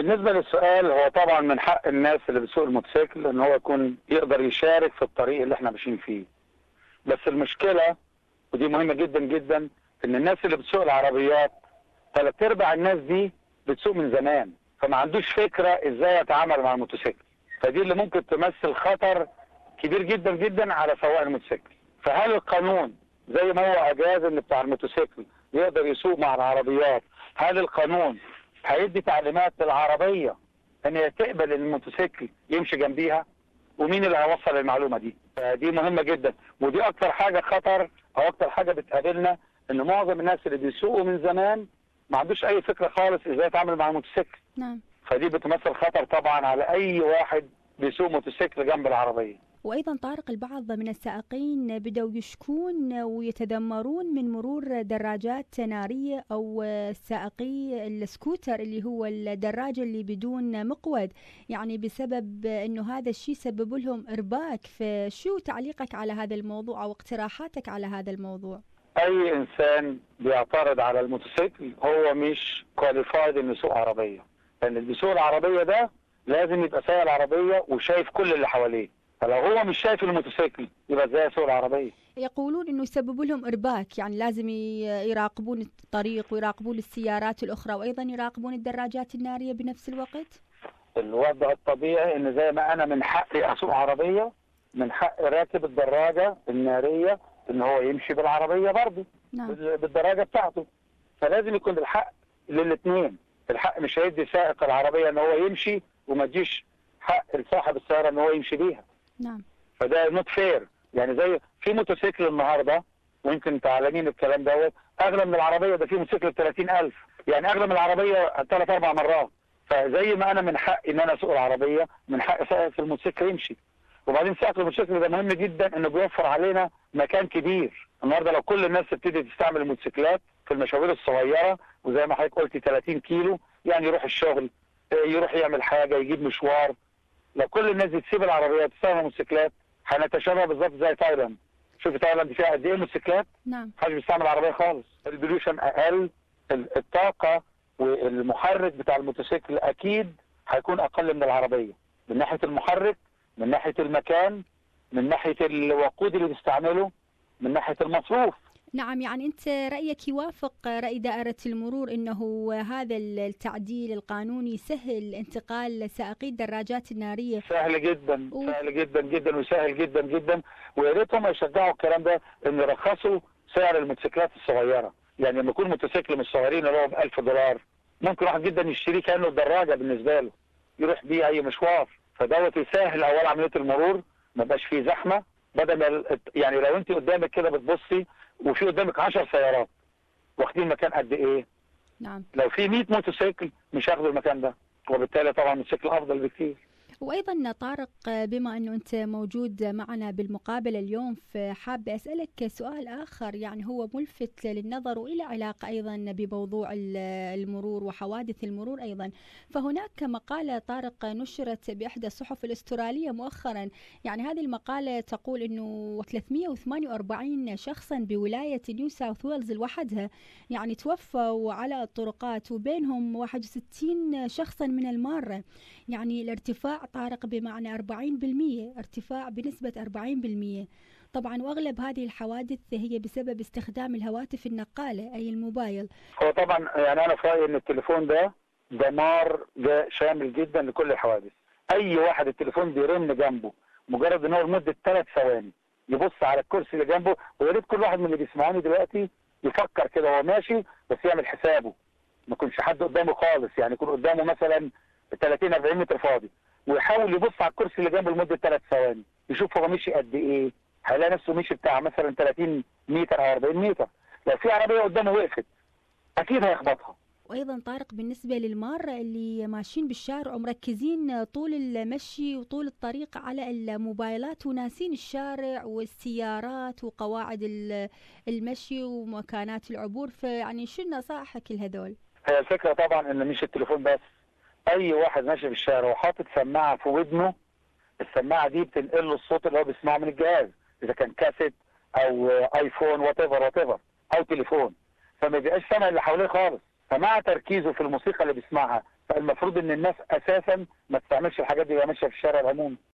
بالنسبة للسؤال هو طبعا من حق الناس اللي بتسوق الموتوسيكل ان هو يكون يقدر يشارك في الطريق اللي احنا ماشيين فيه بس المشكلة ودي مهمة جدا جدا ان الناس اللي بتسوق العربيات ثلاث ارباع الناس دي بتسوق من زمان فما عندوش فكرة ازاي يتعامل مع الموتوسيكل فدي اللي ممكن تمثل خطر كبير جدا جدا على سواق الموتوسيكل فهل القانون زي ما هو اجاز ان بتاع الموتوسيكل يقدر يسوق مع العربيات هل القانون هيدي تعليمات للعربيه ان هي تقبل الموتوسيكل يمشي جنبيها ومين اللي هيوصل المعلومه دي دي مهمه جدا ودي اكتر حاجه خطر او اكتر حاجه بتقابلنا ان معظم الناس اللي بيسوقوا من زمان ما عندوش اي فكره خالص ازاي يتعامل مع الموتوسيكل نعم فدي بتمثل خطر طبعا على اي واحد بيسوق موتوسيكل جنب العربيه وأيضا طارق البعض من السائقين بدأوا يشكون ويتذمرون من مرور دراجات نارية أو سائقي السكوتر اللي هو الدراجة اللي بدون مقود يعني بسبب أنه هذا الشيء سبب لهم إرباك فشو تعليقك على هذا الموضوع أو اقتراحاتك على هذا الموضوع؟ اي انسان بيعترض على الموتوسيكل هو مش كواليفايد انه يسوق عربيه لان اللي بيسوق العربيه ده لازم يبقى سايق العربيه وشايف كل اللي حواليه فلو هو مش شايف الموتوسيكل يبقى ازاي يسوق العربيه يقولون انه يسبب لهم ارباك يعني لازم يراقبون الطريق ويراقبون السيارات الاخرى وايضا يراقبون الدراجات الناريه بنفس الوقت الوضع الطبيعي ان زي ما انا من حقي اسوق عربيه من حق راكب الدراجه الناريه ان هو يمشي بالعربيه برضه نعم بالدراجه بتاعته فلازم يكون الحق للاثنين الحق مش هيدي سائق العربيه ان هو يمشي وما تجيش حق لصاحب السياره ان هو يمشي بيها نعم فده نوت فير يعني زي في موتوسيكل النهارده ويمكن تعلمين الكلام دوت اغلى من العربيه ده في موتوسيكل ب 30000 يعني اغلى من العربيه ثلاث اربع مرات فزي ما انا من حقي ان انا اسوق العربيه من حق سائق الموتوسيكل يمشي وبعدين سائق الموتوسيكل ده مهم جدا انه بيوفر علينا مكان كبير النهارده لو كل الناس تبتدي تستعمل الموتوسيكلات في المشاوير الصغيره وزي ما حضرتك قلتي 30 كيلو يعني يروح الشغل يروح يعمل حاجه يجيب مشوار لو كل الناس دي تسيب العربيات تستخدم الموتوسيكلات هنتشابه بالظبط زي تايلاند شوف تايلاند فيها قد ايه موتوسيكلات نعم محدش بيستعمل عربيه خالص البليوشن اقل الطاقه والمحرك بتاع الموتوسيكل اكيد هيكون اقل من العربيه من ناحيه المحرك من ناحيه المكان من ناحيه الوقود اللي بيستعمله من ناحيه المصروف نعم يعني أنت رأيك يوافق رأي دائرة المرور أنه هذا التعديل القانوني سهل انتقال سائقي الدراجات النارية سهل جدا و- سهل جدا جدا وسهل جدا جدا ويا ريتهم يشجعوا الكلام ده ان يرخصوا سعر الموتوسيكلات الصغيره يعني لما يكون موتوسيكل من الصغيرين اللي هو ب 1000 دولار ممكن واحد جدا يشتريه كانه دراجه بالنسبه له يروح بيه اي مشوار فدوت يسهل اول عمليه المرور ما بقاش فيه زحمه بدل ما ال- يعني لو انت قدامك كده بتبصي وفي قدامك 10 سيارات واخدين مكان قد ايه نعم لو في 100 موتوسيكل مش هياخدوا المكان ده وبالتالي طبعا الموتوسيكل افضل بكتير وأيضا طارق بما أنه أنت موجود معنا بالمقابلة اليوم فحابة أسألك سؤال آخر يعني هو ملفت للنظر وإلى علاقة أيضا بموضوع ال- المرور وحوادث المرور أيضا فهناك مقالة طارق نشرت بإحدى الصحف الأسترالية مؤخرا يعني هذه المقالة تقول أنه 348 شخصا بولاية نيو ساوث ويلز لوحدها يعني توفوا على الطرقات وبينهم 61 شخصا من المارة يعني الارتفاع طارق بمعنى 40% ارتفاع بنسبة 40% طبعا وأغلب هذه الحوادث هي بسبب استخدام الهواتف النقالة أي الموبايل هو طبعا يعني انا في رايي ان التليفون ده دمار ده شامل جدا لكل الحوادث اي واحد التليفون بيرن جنبه مجرد ان هو لمده ثلاث ثواني يبص على الكرسي اللي جنبه ويا ريت كل واحد من اللي بيسمعوني دلوقتي يفكر كده وهو ماشي بس يعمل حسابه ما يكونش حد قدامه خالص يعني يكون قدامه مثلا 30 40 متر فاضي ويحاول يبص على الكرسي اللي جنبه لمده ثلاث ثواني يشوف هو مشي قد ايه هيلاقي نفسه مشي بتاع مثلا 30 متر او 40 متر لو في عربيه قدامه وقفت اكيد هيخبطها وأيضا طارق بالنسبة للمارة اللي ماشيين بالشارع ومركزين طول المشي وطول الطريق على الموبايلات وناسين الشارع والسيارات وقواعد ال- المشي ومكانات العبور فيعني شو نصائحك لهذول؟ هي الفكره طبعا ان مش التليفون بس اي واحد ماشي في الشارع وحاطط سماعه في ودنه السماعه دي بتنقل له الصوت اللي هو بيسمعه من الجهاز اذا كان كاسيت او ايفون وات ايفر وات ايفر او تليفون فما بيبقاش سامع اللي حواليه خالص فمع تركيزه في الموسيقى اللي بيسمعها فالمفروض ان الناس اساسا ما تستعملش الحاجات دي وهي ماشيه في الشارع العمومي